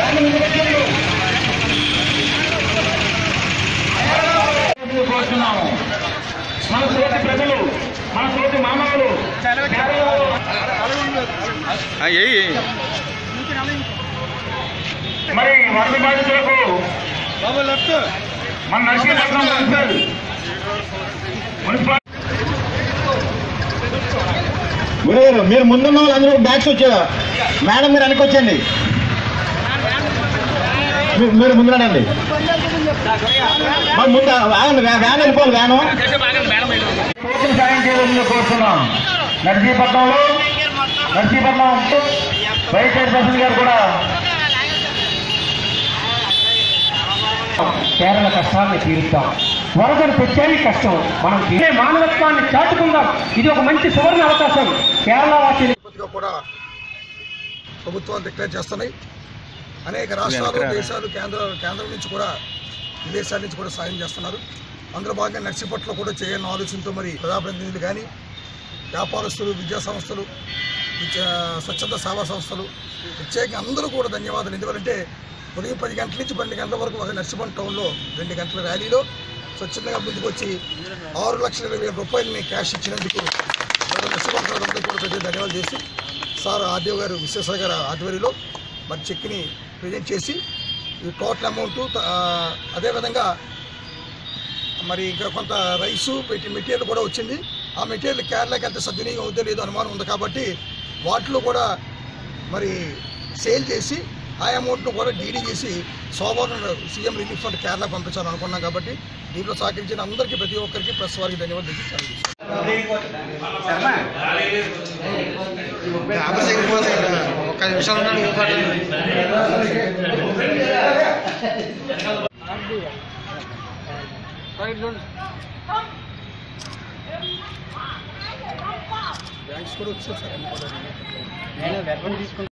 కోరుతున్నాము మన తోటి ప్రజలు మన తోటి మానవులు పేదవాళ్ళు, మరి వరద బాధితులకు మన నరసింహపట్నం మున్సిపల్ మున్సిపల్ గురుగారు మీరు ముందున్న వాళ్ళందరూ బ్యాగ్స్ వచ్చారా మేడం మీరు వెనక్కి వచ్చండి మీ- మీరు ముందు రండి మరి ముందు ఆగండి వ్యా- వ్యాన్ వెళ్ళిపోవాలి వ్యాను పూర్తి సాయం చేయాలని కోరుతున్నాం నర్సీపట్నంలో నర్సీపట్నం వైస్ చైర్పర్సన్ గారు కూడా కేరళ కష్టాన్ని తీరుద్దాం వరదలు తెచ్చేది కష్టం మనం ఇదే మానవత్వాన్ని చాటుకుందాం ఇది ఒక మంచి సువర్ణ అవకాశం కేరళ వాసిని విపత్తుగా కూడా ప్రభుత్వాలు డిక్లేర్ చేస్తున్నాయి అనేక రాష్ట్రాలు దేశాలు కేంద్ర కేంద్రం నుంచి కూడా విదేశాల నుంచి కూడా సాయం చేస్తున్నారు అందులో భాగంగా నర్సీపట్లో కూడా చేయాలని ఆలోచనతో మరి ప్రజాప్రతినిధులు కానీ వ్యాపారస్తులు విద్యా సంస్థలు విద్యా- స్వచ్ఛంద సేవా సంస్థలు ప్రత్యేకంగా అందరూ కూడా ధన్యవాదాలు ఎందుకంటే ఉదయం పది గంటల నుంచి పన్నెండు గంటల వరకు ఒక నర్సిపన్ టౌన్లో రెండు గంటల ర్యాలీలో స్వచ్ఛందంగా ముందుకు వచ్చి ఆరు లక్షల ఇరవై వేల రూపాయలని క్యాష్ ఇచ్చినందుకు నర్సిపన్ అందరికీ కూడా ప్రతి ధన్యవాదాలు చేసి సార్ ఆర్డీఓ గారు విశ్వేశ్వర గారి ఆధ్వర్యంలో మరి చెక్ని ప్రజెంట్ చేసి ఈ టోటల్ అమౌంట్ అదేవిధంగా మరి ఇంకా కొంత రైసు పెట్టి మెటీరియల్ కూడా వచ్చింది ఆ మెటీరియల్ కేరళకి ఎంత సద్వినియోగం అవుతుందో లేదో అనుమానం ఉంది కాబట్టి వాటిలో కూడా మరి సేల్ చేసి ఆ అమౌంట్ను కూడా డీడీ చేసి సోమవారం సీఎం రిలీఫ్ ఫండ్ కేరళ పంపించాలని అనుకున్నాం కాబట్టి దీంట్లో సహకరించిన అందరికీ ప్రతి ఒక్కరికి ప్రెస్ వారికి ధన్యవాదాలు తెలియజేస్తాను ఒక్క నిమిషం బ్యాంక్స్ కూడా వచ్చాయి సార్